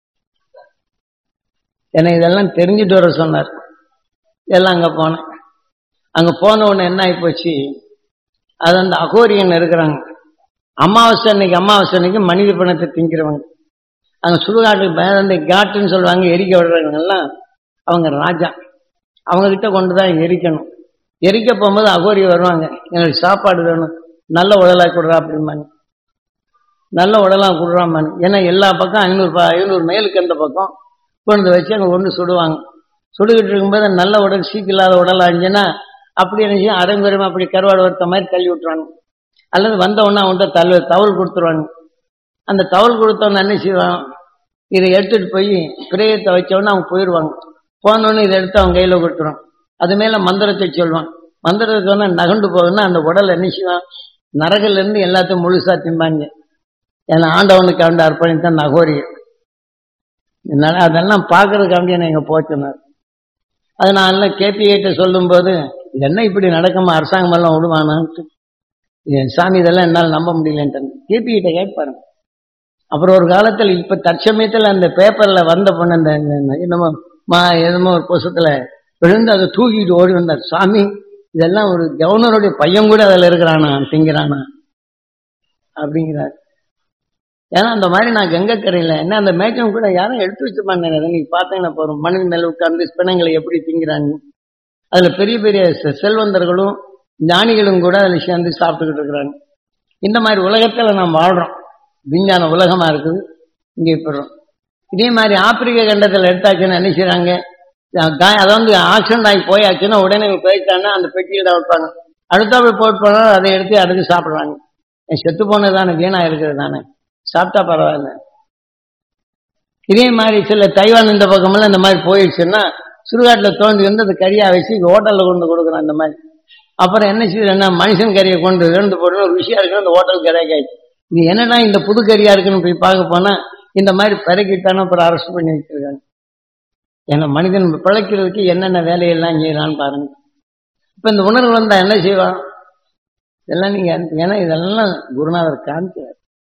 ஏன்னா இதெல்லாம் தெரிஞ்சுட்டு வர சொன்னார் எல்லாம் அங்க போனேன் அங்க போன உடனே என்ன ஆகி போச்சு அது அந்த அகோரியன் இருக்கிறாங்க அமாவாசை அன்னைக்கு அமாவாசை அன்னைக்கு மனித பணத்தை திங்கிறவங்க அங்க சுடுகாட்டுக்கு பய- அந்த காட்டுன்னு சொல்லுவாங்க எரிக்க விடுறவங்க எல்லாம் அவங்க ராஜா அவங்க கிட்ட கொண்டு தான் எரிக்கணும் எரிக்க போகும்போது அகோரி வருவாங்க எங்களுக்கு சாப்பாடு வேணும் நல்ல உடலா கொடுறா அப்படிம்பாங்க நல்ல உடலா கொடுறாமான்னு ஏன்னா எல்லா பக்கம் ஐநூறு ப- ஐநூறு மைலுக்கு அந்த பக்கம் கொண்டு வச்சு அங்கே ஒன்று சுடுவாங்க சுடுகிட்டு இருக்கும்போது நல்ல உடல் சீக்கில்லாத உடலா இருந்துச்சுன்னா அப்படி என்ன செய்யும் அரைங்குறைமா அப்படி கருவாடு வறுத்த மாதிரி தள்ளி விட்டுறாங்க அல்லது வந்த உடனே அவன்கிட்ட தல் தவல் கொடுத்துருவாங்க அந்த தவல் கொடுத்தவன என்ன செய்வான் இதை எடுத்துட்டு போய் பிரேயத்தை வச்ச உடனே அவங்க போயிடுவாங்க போனோடனே இதை எடுத்து அவன் கையில கொடுத்துருவான் அது மேல மந்திரத்தை சொல்லுவான் மந்திரத்தை சொன்னா நகண்டு போகுதுன்னா அந்த உடல் என்ன செய்வான் நரகுல இருந்து எல்லாத்தையும் முழுசா திம்பாங்க ஏன்னா ஆண்டவனுக்கு ஆண்டு அர்ப்பணித்தான் நகோரி என்னால அதெல்லாம் பார்க்கறதுக்காண்டி நான் இங்க போச்சுனார் அது நான் எல்லாம் கேபிஐட்ட சொல்லும்போது இது என்ன இப்படி நடக்காம அரசாங்கம் எல்லாம் விடுவானான்ட்டு என் சாமி இதெல்லாம் என்னால் நம்ப முடியலன்ட்டு கேபிஐட்ட கேட்பாருங்க அப்புறம் ஒரு காலத்தில் இப்ப தற்சமயத்துல அந்த பேப்பர்ல வந்த பொண்ணு அந்த இந்த என்னமோ மா என்னமோ ஒரு புசத்துல விழுந்து அதை தூக்கிட்டு ஓடி வந்தார் சாமி இதெல்லாம் ஒரு கவர்னருடைய பையன் கூட அதுல இருக்கிறானா திங்கிறானா அப்படிங்கிறார் ஏன்னா அந்த மாதிரி நான் கங்கைக்கரையில என்ன அந்த மேய்ச்சம் கூட யாரும் எடுத்து வச்சுப்பாங்க நீ பார்த்தீங்கன்னா போறோம் மனித மேல உட்கார்ந்து பிணங்களை எப்படி திங்கிறாங்க அதுல பெரிய பெரிய செ- செல்வந்தர்களும் ஞானிகளும் கூட அதுல சேர்ந்து சாப்பிட்டுக்கிட்டு இருக்கிறாங்க இந்த மாதிரி உலகத்துல நாம் வாழ்றோம் விஞ்ஞான உலகமா இருக்குது இங்க இப்ப இதே மாதிரி ஆப்பிரிக்க கண்டத்துல எடுத்தாச்சுன்னா என்ன செய்றாங்க அஹ் கா- அதாவது ஆக்சிடென்ட் ஆகி போயாச்சுன்னா உடனே இவங்க போயிட்டாங்கன்னா அந்த பெட்டியில் தான் வைப்பாங்க அடுத்தாப்புல போட்டு போனா அதை எடுத்து அடுத்து சாப்பிடுறாங்க என் செத்து போனது தானே வீணா இருக்கிறது தானே சாப்பிட்டா பரவாயில்ல இதே மாதிரி சில தைவான் இந்த பக்கமெல்லாம் இந்த மாதிரி போயிடுச்சுன்னா சுடுகாட்டில் தோண்டி வந்து அந்த கறியா வச்சு ஹோட்டலில் கொண்டு கொடுக்குறான் இந்த மாதிரி அப்புறம் என்ன செய்யுதுன்னா மனுஷன் கறியை கொண்டு ரெண்டு போட்டு ருசியா இருக்குன்னு அந்த ஹோட்டல் கறியாக இது என்னடா இந்த புது கறியா இருக்குன்னு போய் பார்க்க போனா இந்த மாதிரி பிறக்கிட்டானே அப்புறம் அரெஸ்ட் பண்ணி வச்சிருக்காங்க ஏன்னா மனிதன் பிழைக்கிறதுக்கு என்னென்ன வேலையெல்லாம் செய்யறான்னு பாருங்க இப்ப இந்த உணர்வு வந்தா என்ன செய்வான் இதெல்லாம் நீங்க ஏன்னா இதெல்லாம் குருநாதர் காமிக்கிறார்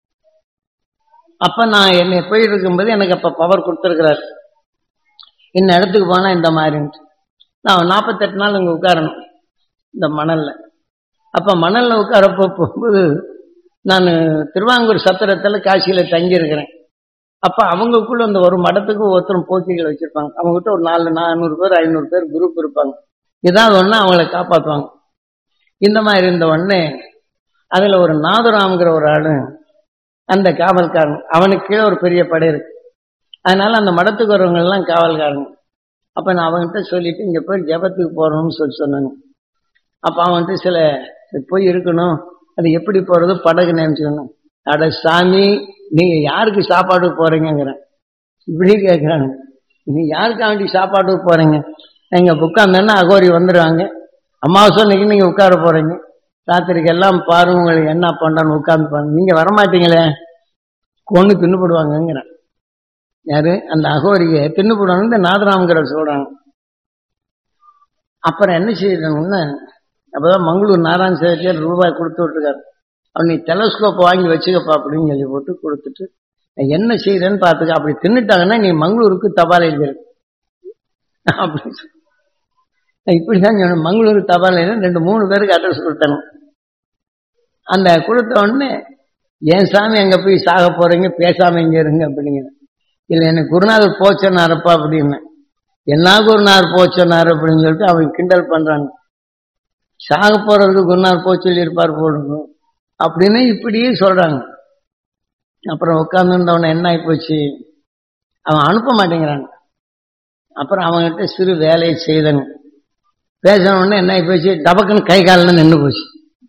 அப்ப நான் என்னை போய் இருக்கும்போது எனக்கு அப்ப பவர் கொடுத்துருக்கிறார் இந்த இடத்துக்கு போனா இந்த மாதிரின்ட்டு நான் நாற்பத்தெட்டு நாள் இங்க உட்காரணும் இந்த மணல்ல அப்ப மணல்ல உட்காரப்போ போகும்போது நான் திருவாங்கூர் சத்திரத்துல காசியில தங்கி இருக்கிறேன் அப்ப அவங்களுக்குள்ள அந்த ஒரு மடத்துக்கு ஒருத்தரும் போக்கிகள் வச்சிருப்பாங்க அவங்ககிட்ட ஒரு நாலு நானூறு பேர் ஐநூறு பேர் குரூப் இருப்பாங்க ஏதாவது ஒண்ணு அவங்கள காப்பாத்துவாங்க இந்த மாதிரி இருந்த உடனே அதுல ஒரு நாதுராம்ங்கிற ஒரு ஆளு அந்த காவல்காரன் அவனுக்கு கீழே ஒரு பெரிய படை இருக்கு அதனால அந்த மடத்துக்கு வரவங்க எல்லாம் காவல்காரங்க அப்ப நான் அவன்கிட்ட சொல்லிட்டு இங்க போய் ஜபத்துக்கு போறோம்னு சொல்லி சொன்னாங்க அப்ப அவன்கிட்ட சில போய் இருக்கணும் அது எப்படி போறது படகு நினைச்சுக்கணும் அட சாமி நீங்க யாருக்கு சாப்பாடு போறீங்கிறேன் இப்படி கேட்கிறாங்க நீங்க யாருக்காண்டி சாப்பாட்டுக்கு போறீங்க எங்க உட்காந்தோன்னா அகோரி வந்துடுவாங்க அமாவாசை அன்னைக்கு நீங்க உட்கார போறீங்க ராத்திரிக்கு எல்லாம் பாருங்க உங்களுக்கு என்ன பண்றான்னு உட்கார்ந்து பாருங்க நீங்க வரமாட்டீங்களே கொண்டு தின்னுபடுவாங்கங்கிறேன் யாரு அந்த அகோரியை தின்னுபடுவாங்க இந்த நாதராமங்கிற சொல்றாங்க அப்புறம் என்ன செய்யணும்னா அப்பதான் மங்களூர் நாராயண சேகர் ரூபாய் கொடுத்து விட்டுருக்காரு அவன் நீ டெலஸ்கோப் வாங்கி வச்சுக்கப்பா அப்படின்னு சொல்லி போட்டு கொடுத்துட்டு நான் என்ன செய்யறேன்னு பார்த்துக்க அப்படி தின்னுட்டாங்கன்னா நீ மங்களூருக்கு தபால் எழுதிரு அப்படின்னு சொல்லி. நான் இப்படிதான் சொன்னேன் மங்களூர் தபால் எழுதி ரெண்டு மூணு பேருக்கு அட்ரஸ் கொடுத்தேன் அந்த கொடுத்த உடனே என் சாமி அங்க போய் சாக போறீங்க பேசாம இங்க இருங்க அப்படிங்க இல்ல எனக்கு குருநாதர் போச்சனாரப்பா அப்படின்னு என்ன குருநாதர் போச்சனார் அப்படின்னு சொல்லிட்டு அவங்க கிண்டல் பண்றாங்க சாக போறதுக்கு குருநாதர் போய் சொல்லியிருப்பார் போடுங்க அப்படின்னு இப்படியே சொல்றாங்க அப்புறம் உட்கார்ந்துருந்தவன என்ன ஆகி போச்சு அவன் அனுப்ப மாட்டேங்கிறான் அப்புறம் அவன்கிட்ட சிறு வேலையை செய்தன் பேசின உடனே என்ன ஆகி போச்சு டபக்குன்னு கை காலில் நின்று போச்சு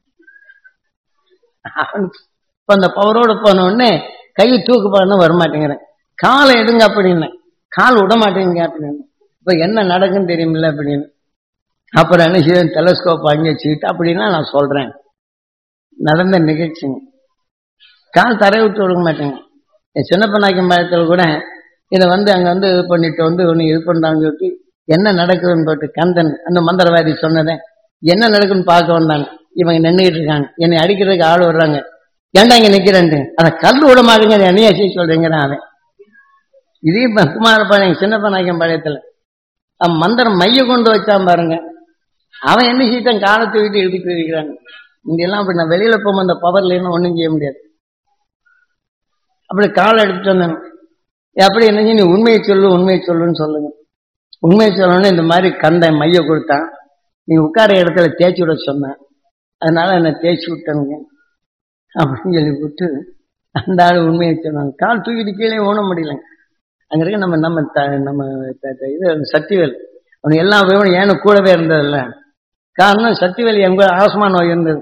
அவனுக்கு இப்ப அந்த பவரோட போன உடனே கையை தூக்கு பண்ண வரமாட்டேங்கிறேன் காலை எடுங்க அப்படின்னு கால் விட மாட்டேங்க அப்படின்னு இப்ப என்ன நடக்குன்னு தெரியுமில்ல அப்படின்னு அப்புறம் என்ன செய்ய டெலஸ்கோப் வாங்கி வச்சுக்கிட்டு அப்படின்னா நான் சொல்றேன் நடந்த நிகழ்ச்சிங்க கால் தரை விட்டு விட மாட்டேங்க என் சின்ன பண்ணாக்கம்பாயத்தில் கூட இதை வந்து அங்க வந்து இது பண்ணிட்டு வந்து ஒன்று இது பண்றாங்கன்னு சொல்லிட்டு என்ன நடக்குதுன்னு போட்டு கந்தன் அந்த மந்திரவாதி சொன்னதே என்ன நடக்குன்னு பார்க்க வந்தாங்க இவங்க நின்றுட்டு இருக்காங்க என்னை அடிக்கிறதுக்கு ஆள் வர்றாங்க ஏன்டா இங்க நிக்கிறேன்ட்டு அதை கல் விட மாட்டேங்க அதை என்னைய செய்ய சொல்றீங்கிறான் அவன் இதே இப்ப குமாரபாளையம் சின்ன பண்ணாக்கம்பாளையத்துல அவன் மந்திரம் மைய கொண்டு வச்சான் பாருங்க அவன் என்ன செய்தான் காலத்தை விட்டு எழுதிட்டு இருக்கிறாங்க இங்க எல்லாம் அப்படி நான் வெளியில போகும்போது அந்த பவர்ல என்ன ஒண்ணும் செய்ய முடியாது அப்படி காலை எடுத்துட்டு வந்தேன் அப்படி என்ன செய்ய, நீ உண்மையை சொல்லு உண்மையை சொல்லுன்னு சொல்லுங்க உண்மையை சொல்லணும்னு இந்த மாதிரி கண்டை மைய கொடுத்தான் நீ உட்கார இடத்துல தேய்ச்சி விட சொன்னேன் அதனால என்னை தேய்ச்சி விட்டனுங்க அப்படின்னு சொல்லி விட்டு அந்த ஆள் உண்மையை சொன்னாங்க கால் தூக்கிட்டு கீழே ஓட முடியல அங்க இருக்க நம்ம நம்ம த- நம்ம த- த- இது சக்திவேல் அவன் எல்லா விவரம் ஏன்னு கூடவே இருந்ததில்ல காரணம் சக்திவேல் எங்க ஆஸ்மா நோய் இருந்தது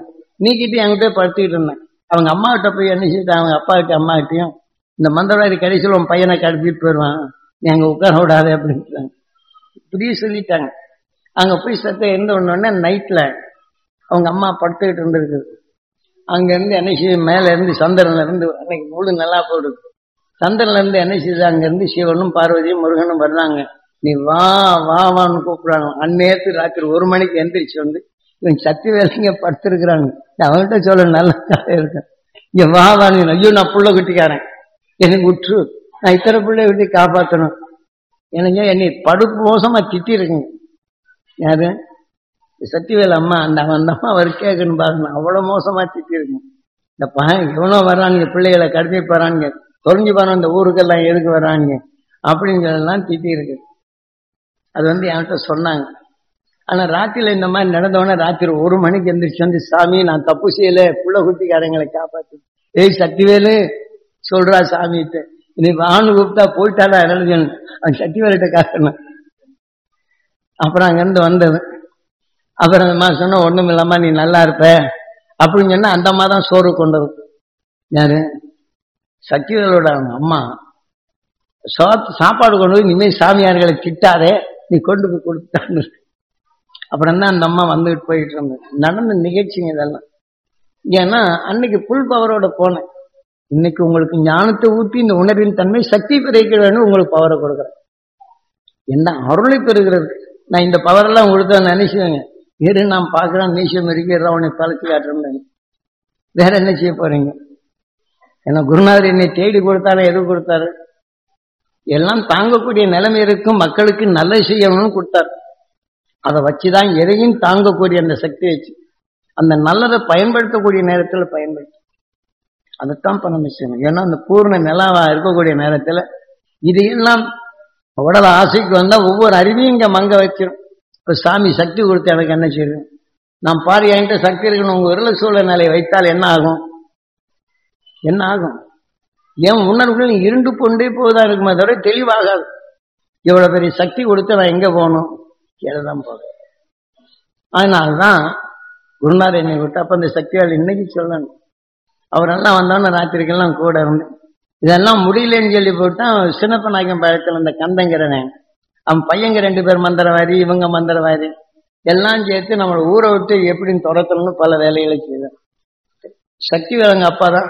நீக்கிட்டு என்கிட்ட படுத்துக்கிட்டு இருந்தேன் அவங்க அம்மா கிட்ட போய் என்ன செய்யிட்டு அவங்க அப்பா கிட்ட அம்மா கிட்டயும் இந்த மந்திரவாதி கடைசியில் உன் பையனை கடத்திட்டு போயிடுவான் நீ அங்கே உட்கார விடாது அப்படின்ட்டாங்க இப்படியே சொல்லிட்டாங்க அங்கே போய் சத்த இருந்த உடனே நைட்டில் அவங்க அம்மா படுத்துக்கிட்டு இருந்திருக்குது அங்கேருந்து என்ன செய்ய மேலே இருந்து சந்திரன்ல இருந்து அன்னைக்கு முழு நல்லா போடுது சந்திரன்ல இருந்து என்ன செய்யுது அங்கேருந்து சிவனும் பார்வதியும் முருகனும் வர்றாங்க நீ வா வா வான்னு கூப்பிடுறாங்க அந்நேரத்து ராத்திரி ஒரு மணிக்கு எந்திரிச்சு வந்து இவன் சக்தி வேலைங்க படுத்திருக்கிறாங்க அவன்கிட்ட சொல்ல நல்ல கதை இருக்கேன் இங்க வா வாங்க ஐயோ நான் புள்ள குட்டிக்காரன் எனக்கு விட்டுரு நான் இத்தனை பிள்ளை விட்டு காப்பாற்றணும் எனக்கு என்னை படுப்பு மோசமா திட்டி இருக்குங்க யாரு சத்திவேல் அம்மா அந்த அந்த அம்மா அவர் கேட்கணும் பாருங்க அவ்வளவு மோசமா திட்டி இருக்குங்க இந்த பையன் எவனோ வர்றாங்க பிள்ளைகளை கடத்தி போறாங்க தொலைஞ்சு போறோம் இந்த ஊருக்கெல்லாம் எதுக்கு வர்றாங்க அப்படிங்கிறதெல்லாம் திட்டி இருக்கு அது வந்து என்கிட்ட சொன்னாங்க ஆனா ராத்திரில இந்த மாதிரி நடந்தவொடனே ராத்திரி ஒரு மணிக்கு எந்திரிச்சு வந்து சாமி நான் தப்பு செய்யல புள்ள குட்டிக்காரங்களை காப்பாத்து ஏய் சக்திவேலு சொல்றா சாமிட்டு இனி வான்னு கூப்பிட்டா போயிட்டாடா எழுதுன்னு அவன் சக்திவேலிட்ட காட்டணும் அப்புறம் அங்கிருந்து வந்தது அப்புறம் அந்த மாதிரி சொன்ன ஒண்ணும் இல்லாம நீ நல்லா இருப்ப அப்படின்னு சொன்னா அந்த அம்மா தான் சோறு கொண்டது யாரு சக்திவேலோட அவங்க அம்மா சாப்பாடு கொண்டு போய் இனிமேல் சாமியார்களை திட்டாதே நீ கொண்டு போய் கொடுத்தான்னு அப்புறம் தான் அந்த அம்மா வந்துட்டு போயிட்டு இருந்தது நடந்த நிகழ்ச்சிங்க இதெல்லாம் ஏன்னா அன்னைக்கு புல் பவரோட போனேன் இன்னைக்கு உங்களுக்கு ஞானத்தை ஊற்றி இந்த உணர்வின் தன்மை சக்தி பிரிக்க வேணும் உங்களுக்கு பவரை கொடுக்குறேன் என்ன அருளை பெறுகிறது நான் இந்த பவரெல்லாம் கொடுத்தா நினைச்சுவேங்க இரு நான் பார்க்குறேன் மீசியம் இருக்கிற அவனை பழச்சு காட்டுறேன் வேற என்ன செய்ய போறீங்க ஏன்னா குருநாதர் என்னை தேடி கொடுத்தாரு எது கொடுத்தாரு எல்லாம் தாங்கக்கூடிய நிலைமை இருக்கும் மக்களுக்கு நல்லது செய்யணும்னு கொடுத்தாரு அதை வச்சுதான் எதையும் தாங்கக்கூடிய அந்த சக்தி வச்சு அந்த நல்லதை பயன்படுத்தக்கூடிய நேரத்தில் பயன்படுத்த அதைத்தான் பண்ண விஷயம் ஏன்னா அந்த பூர்ண நிலாவா இருக்கக்கூடிய நேரத்தில் இதையெல்லாம் உடல் ஆசைக்கு வந்தா ஒவ்வொரு அறிவையும் இங்க மங்க வச்சிடும் இப்ப சாமி சக்தி கொடுத்து எனக்கு என்ன செய்யுது நான் பாரு என்கிட்ட சக்தி இருக்கணும் உங்க விரல சூழ்நிலை வைத்தால் என்ன ஆகும் என்ன ஆகும் என் உணர்வுகள் இருண்டு கொண்டே போவதா இருக்குமே தவிர தெளிவாகாது இவ்வளவு பெரிய சக்தி கொடுத்து நான் எங்க போகணும் தான் போகிறேன் அதனால்தான் குருநாதர் என்னை விட்டு அப்ப அந்த சக்தியால் இன்னைக்கு சொல்லணும் அவரெல்லாம் வந்தோன்னு ராத்திரிக்கெல்லாம் கூட இருந்து இதெல்லாம் முடியலன்னு சொல்லி போட்டா சின்னப்ப நாயகம் பழத்தில் இந்த கந்தங்கிறனே அவன் பையங்க ரெண்டு பேர் மந்திரவாதி இவங்க மந்திரவாதி எல்லாம் சேர்த்து நம்மளை ஊரை விட்டு எப்படின்னு துரத்தணும்னு பல வேலைகளை செய்தார் சக்தி வேலங்க அப்பா தான்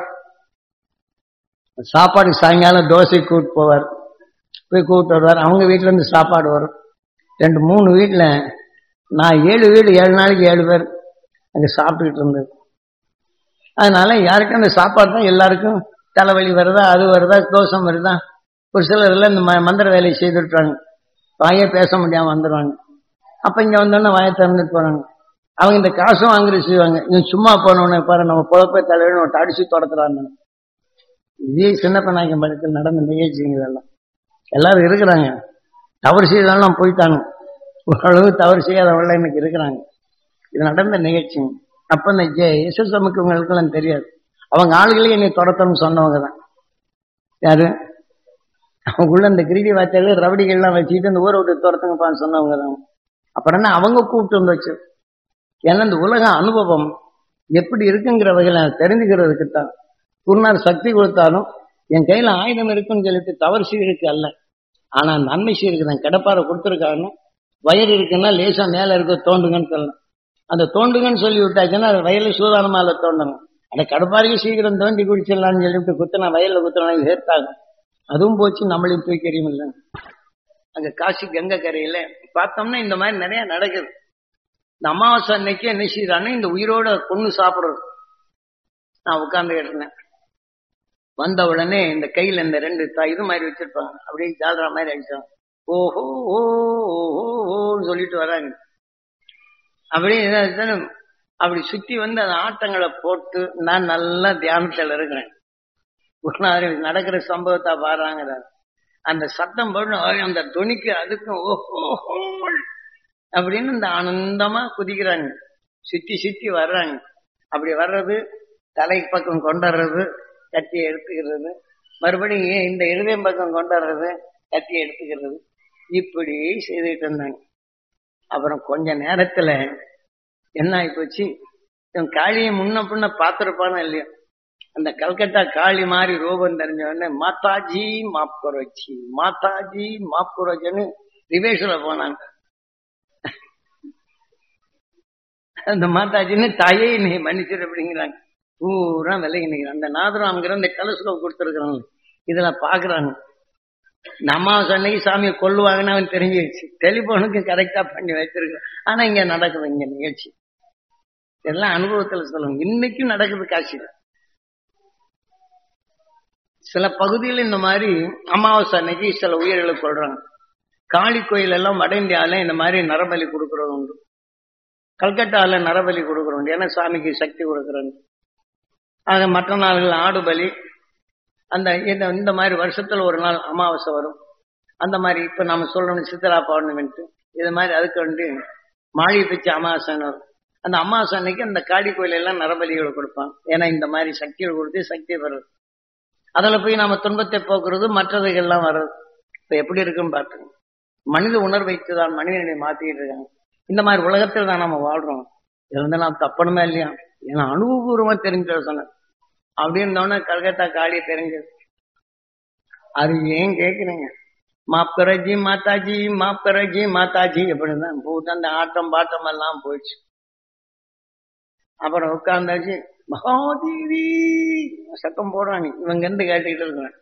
சாப்பாடு சாயங்காலம் தோசை கூட்டு போவார் போய் கூப்பிட்டு வருவார் அவங்க வீட்டுல இருந்து சாப்பாடு வரும் ரெண்டு மூணு வீட்டில் நான் ஏழு வீடு ஏழு நாளைக்கு ஏழு பேர் அங்கே சாப்பிட்டுக்கிட்டு இருந்தது அதனால யாருக்கும் அந்த சாப்பாடு தான் எல்லாருக்கும் தலைவலி வருதா அது வருதா தோஷம் வருதா ஒரு சிலர் எல்லாம் இந்த மந்திர வேலையை செய்துட்டுறாங்க வாயே பேச முடியாம வந்துடுவாங்க அப்ப இங்க வந்தோடனே வாயை திறந்துட்டு போறாங்க அவங்க இந்த காசும் வாங்குறது செய்வாங்க இவன் சும்மா போனவனே பாரு நம்ம பொழப்பை தலைவன் ஒருத்த அடிச்சு தொடத்துறாங்க இதே சின்னப்ப நாயக்கம் படத்தில் நடந்த நிகழ்ச்சிங்க இதெல்லாம் எல்லாரும் இருக்கிறாங்க தவறு செய்தெல்லாம் போயிட்டாங்க ஓரளவு தவறு செய்யாதவங்க இன்னைக்கு இருக்கிறாங்க இது நடந்த நிகழ்ச்சிங்க அப்ப இந்த எஸ்எஸ்எம்முக்குவங்களுக்கெல்லாம் தெரியாது அவங்க ஆளுகளே என்னை தொடத்தணும்னு சொன்னவங்க தான் யாரு அவங்களுக்குள்ள இந்த கிரிதி வார்த்தைகள் ரவடிகள்லாம் வச்சுக்கிட்டு இந்த ஊரை விட்டு துரத்துங்கப்பான்னு சொன்னவங்க தான் அப்புறம் என்ன அவங்க கூப்பிட்டு வந்து வச்சு ஏன்னா இந்த உலக அனுபவம் எப்படி இருக்குங்கிற வகையில் தெரிஞ்சுக்கிறதுக்கு தான் குருநார் சக்தி கொடுத்தாலும் என் கையில ஆயுதம் இருக்குன்னு சொல்லிட்டு தவறு செய்யறதுக்கு அல்ல ஆனா நன்மை செய்யறதுக்கு கிடப்பாறை கொடுத்துருக்காங்க வயர் இருக்குன்னா லேசா மேல இருக்க தோண்டுங்கன்னு சொல்லலாம் அந்த தோண்டுங்கன்னு சொல்லி விட்டாச்சுன்னா அது வயல்ல சூதானமா இல்லை தோண்டணும் அந்த கடப்பாறையும் சீக்கிரம் தோண்டி குடிச்சிடலாம்னு சொல்லிட்டு குத்தினா வயல்ல குத்தினா சேர்த்தாங்க அதுவும் போச்சு நம்மளையும் தூக்கி எறியுமில்ல அங்க காசி கங்கை கரையில பார்த்தோம்னா இந்த மாதிரி நிறைய நடக்குது இந்த அமாவாசை அன்னைக்கு என்ன செய்யறான்னு இந்த உயிரோட கொண்டு சாப்பிடுறது நான் உட்கார்ந்துகிட்டு இருந்தேன் வந்த உடனே இந்த கையில இந்த ரெண்டு இது மாதிரி வச்சிருப்பாங்க அப்படியே ஜாதரா மாதிரி அடிச்சாங்க ஓஹோ ஓ ஓஹோன்னு சொல்லிட்டு வராங்க அப்படியே அப்படி சுத்தி வந்து அந்த ஆட்டங்களை போட்டு நான் நல்லா தியானத்தில் இருக்கிறேன் நடக்கிற சம்பவத்தை பாருங்க அந்த சத்தம் போட்டு அந்த துணிக்கு அதுக்கும் ஓஹோ அப்படின்னு இந்த ஆனந்தமா குதிக்கிறாங்க சுத்தி சுத்தி வர்றாங்க அப்படி வர்றது தலை பக்கம் கொண்டாடுறது கத்தியை எடுத்துக்கிறது மறுபடியும் இந்த இருதயம் பக்கம் கொண்டாடுறது கத்தியை எடுத்துக்கிறது இப்படி செய்துட்டு இருந்தாங்க அப்புறம் கொஞ்ச நேரத்துல என்ன ஆகி போச்சு இவன் காளியை முன்ன பின்ன பார்த்திருப்பானோ இல்லையோ அந்த கல்கத்தா காளி மாதிரி ரூபம் தெரிஞ்ச உடனே மாதாஜி மாப் குறைச்சி மாதாஜி மாப் குறைச்சின்னு ரிவேஷில் போனாங்க அந்த மாதாஜின்னு தாயே நீ மன்னிச்சிரு அப்படிங்கிறாங்க பூரா விலகி நிற்கிறாங்க அந்த நாதராம்ங்கிற அந்த டெலஸ்கோப் கொடுத்துருக்குறாங்க இதுல பாக்குறாங்க இந்த அமாவாசை அன்னைக்கு சாமியை கொல்லுவாங்கன்னு அவன் தெரிஞ்சிருச்சு டெலிபோனுக்கு கரெக்டா பண்ணி வச்சிருக்கான் ஆனா இங்க நடக்குது இங்க நிகழ்ச்சி எல்லாம் அனுபவத்துல சொல்லுங்க இன்னைக்கும் நடக்குது காட்சியில சில பகுதியில் இந்த மாதிரி அமாவாசை அன்னைக்கு சில உயிர்களை கொள்றாங்க காளி கோயில் எல்லாம் வட இந்தியாவில இந்த மாதிரி நரபலி கொடுக்கறது உண்டு கல்கட்டால நரபலி கொடுக்கறது உண்டு ஏன்னா சாமிக்கு சக்தி கொடுக்கறது ஆக மற்ற நாள்கள் ஆடு பலி அந்த இந்த இந்த மாதிரி வருஷத்துல ஒரு நாள் அமாவாசை வரும் அந்த மாதிரி இப்ப நம்ம சொல்றோம் சித்தரா பௌர்ணமின்ட்டு இது மாதிரி அதுக்கு வந்து மாழி பிச்சை அமாவாசைன்னு வரும் அந்த அமாவாசை அன்னைக்கு அந்த காளி கோயில் எல்லாம் நரபலிகள் கொடுப்பாங்க ஏன்னா இந்த மாதிரி சக்திகள் கொடுத்து சக்தி பெறுறது அதுல போய் நம்ம துன்பத்தை போக்குறது மற்றதுகள்லாம் வர்றது இப்ப எப்படி இருக்குன்னு பார்த்துங்க மனித உணர்வைத்து தான் மனிதனை மாத்திட்டு இருக்காங்க இந்த மாதிரி உலகத்தில் தான் நம்ம வாழ்றோம் இது வந்து நாம் தப்பணுமே இல்லையா ஏன்னா அனுபவபூர்வமா தெரிஞ்ச சொன்ன அப்படி இருந்தோடனே கல்கத்தா காளி தெரிஞ்சது அது ஏன் கேக்குறீங்க மாப் கரஜி மாதாஜி மாப் கரஜி மாதாஜி அப்படிதான் போட்டு அந்த ஆட்டம் பாட்டம் எல்லாம் போயிடுச்சு அப்புறம் உட்காந்தாச்சு மகாதேவி சத்தம் போடுறாங்க இவங்க இருந்து கேட்டுக்கிட்டு இருக்காங்க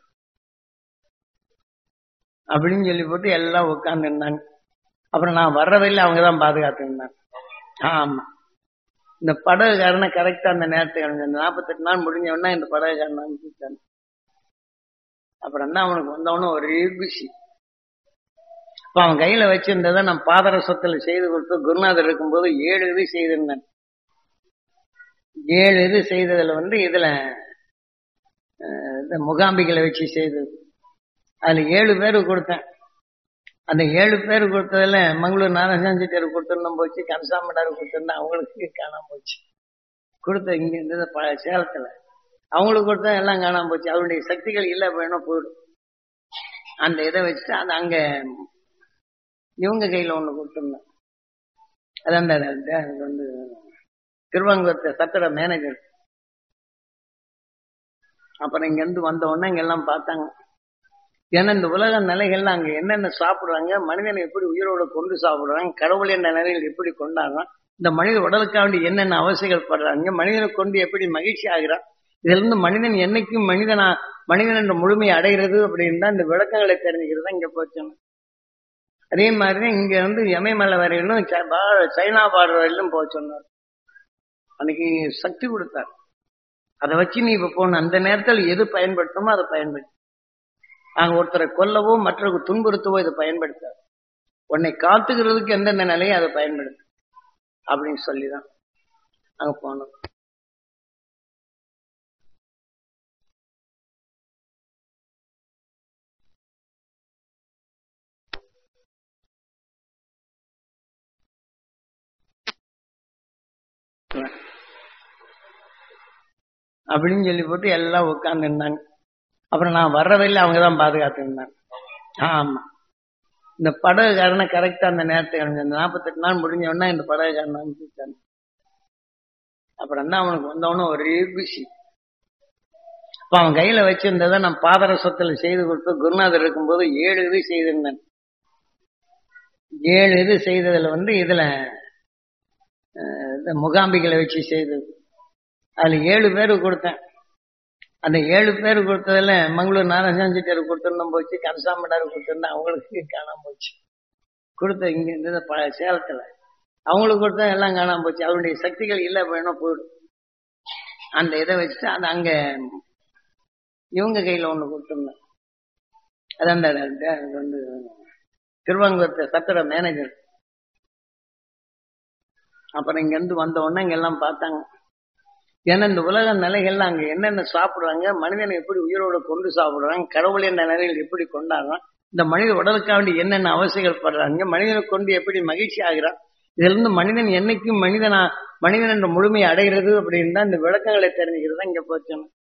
அப்படின்னு சொல்லி போட்டு எல்லாம் உட்கார்ந்து இருந்தாங்க அப்புறம் நான் வர்றதில்லை அவங்க தான் பாதுகாத்து இருந்தாங்க ஆமா இந்த படகுக்காரனை கரெக்டா அந்த நேரத்துக்கு அனுப்பிச்சு அந்த நாற்பத்தெட்டு நாள் முடிஞ்ச உடனே இந்த படகுக்காரனை அனுப்பிச்சாங்க அப்புறம் தான் அவனுக்கு வந்தவொடனே ஒரே குஷி அப்ப அவன் கையில வச்சிருந்ததை நான் பாதரசத்துல செய்து கொடுத்து குருநாதர் இருக்கும்போது ஏழு இது செய்திருந்தேன் ஏழு இது செய்ததுல வந்து இதுல அஹ், இந்த முகாம்பிகளை வச்சு செய்தது அதுல ஏழு பேருக்கு கொடுத்தேன் அந்த ஏழு பேர் கொடுத்ததுல மங்களூர் நாராயணன் செட்டியார் கொடுத்துருந்தோம் போச்சு கன்சாமடார் கொடுத்துருந்தா அவங்களுக்கு காணாம போச்சு கொடுத்த இங்க இருந்தது ப- சேலத்துல அவங்களுக்கு கொடுத்தா எல்லாம் காணாம போச்சு அவருடைய சக்திகள் இல்ல வேணும் போயிடும் அந்த இதை வச்சுட்டு அது அங்க இவங்க கையில ஒண்ணு கொடுத்துருந்தேன் அது அந்த அது வந்து திருவாங்கூரத்தை சத்திர மேனேஜர் அப்புறம் இங்க இருந்து வந்த உடனே இங்க எல்லாம் பார்த்தாங்க ஏன்னா இந்த உலக நிலைகள்ல அங்க என்னென்ன சாப்பிடுறாங்க மனிதனை எப்படி உயிரோட கொண்டு சாப்பிடுறாங்க கடவுள் என்ற நிலையில் எப்படி கொண்டாடுறான் இந்த மனித உடலுக்காண்டி என்னென்ன அவசியங்கள் படுறாங்க மனிதனை கொண்டு எப்படி மகிழ்ச்சி ஆகிறான் இதுல இருந்து மனிதன் என்னைக்கும் மனிதனா மனிதன் என்ற முழுமையை அடைகிறது அப்படின்னு தான் இந்த விளக்கங்களை தெரிஞ்சுக்கிறது தான் இங்க போச்சு அதே மாதிரி இங்க இருந்து எமயமலை வரையிலும் ச- பா- சைனா பார்டர் வரையிலும் போக சொன்னார் அன்னைக்கு சக்தி கொடுத்தார் அதை வச்சு நீ இப்ப போன அந்த நேரத்தில் எது பயன்படுத்தணுமோ அதை பயன்படுத்து நாங்க ஒருத்தரை கொல்லவோ மற்றவருக்கு துன்புறுத்தவோ இதை பயன்படுத்தாது உன்னை காத்துக்கிறதுக்கு எந்தெந்த நிலையை அதை பயன்படுத்து அப்படின்னு சொல்லிதான் அங்க போனோம் அப்படின்னு சொல்லி போட்டு எல்லாம் உட்கார்ந்து இருந்தாங்க அப்புறம் நான் வர்றதில்லை அவங்க தான் பாதுகாத்து இருந்தாங்க ஆமா இந்த படகுக்காரனை கரெக்டா அந்த நேரத்துக்கு அனுப்பிச்சு அந்த நாற்பத்தெட்டு நாள் முடிஞ்ச உடனே இந்த படகுக்காரனை அனுப்பிச்சாங்க அப்புறம் தான் அவனுக்கு வந்தவொடனே ஒரே குஷி அப்ப அவன் கையில வச்சிருந்ததை நான் பாதரசத்துல செய்து கொடுத்து குருநாதர் இருக்கும்போது ஏழு இது செய்திருந்தேன் ஏழு இது செய்ததுல வந்து இதுல அஹ், இந்த முகாம்பிகளை வச்சு செய்தது அதுல ஏழு பேருக்கு கொடுத்தேன் அந்த ஏழு பேர் கொடுத்ததுல மங்களூர் நாராயணன் செட்டியார் கொடுத்துருந்தோம் போச்சு கரசாமடார் கொடுத்துருந்தா அவங்களுக்கு காணாம போச்சு கொடுத்த இங்க இருந்தது ப சேலத்துல அவங்களுக்கு கொடுத்தா எல்லாம் காணாம போச்சு அவருடைய சக்திகள் இல்ல வேணும் போயிடும் அந்த இதை வச்சுட்டு அது அங்க இவங்க கையில ஒண்ணு கொடுத்துருந்தேன் அது அந்த அது வந்து திருவாங்கூரத்தை சத்திர மேனேஜர் அப்புறம் இங்க இருந்து வந்த உடனே இங்க எல்லாம் பார்த்தாங்க ஏன்னா இந்த உலக நிலைகள்ல அங்க என்னென்ன சாப்பிடுறாங்க மனிதனை எப்படி உயிரோட கொண்டு சாப்பிடுறாங்க கடவுள் என்ற நிலையில் எப்படி கொண்டாடுறான் இந்த மனித உடலுக்காண்டி என்னென்ன அவசியங்கள் படுறாங்க மனிதனை கொண்டு எப்படி மகிழ்ச்சி ஆகிறான் இதுல இருந்து மனிதன் என்னைக்கும் மனிதனா மனிதன் என்ற முழுமையை அடைகிறது அப்படின்னு தான் இந்த விளக்கங்களை தெரிஞ்சுக்கிறது தான் இங்க போச்சு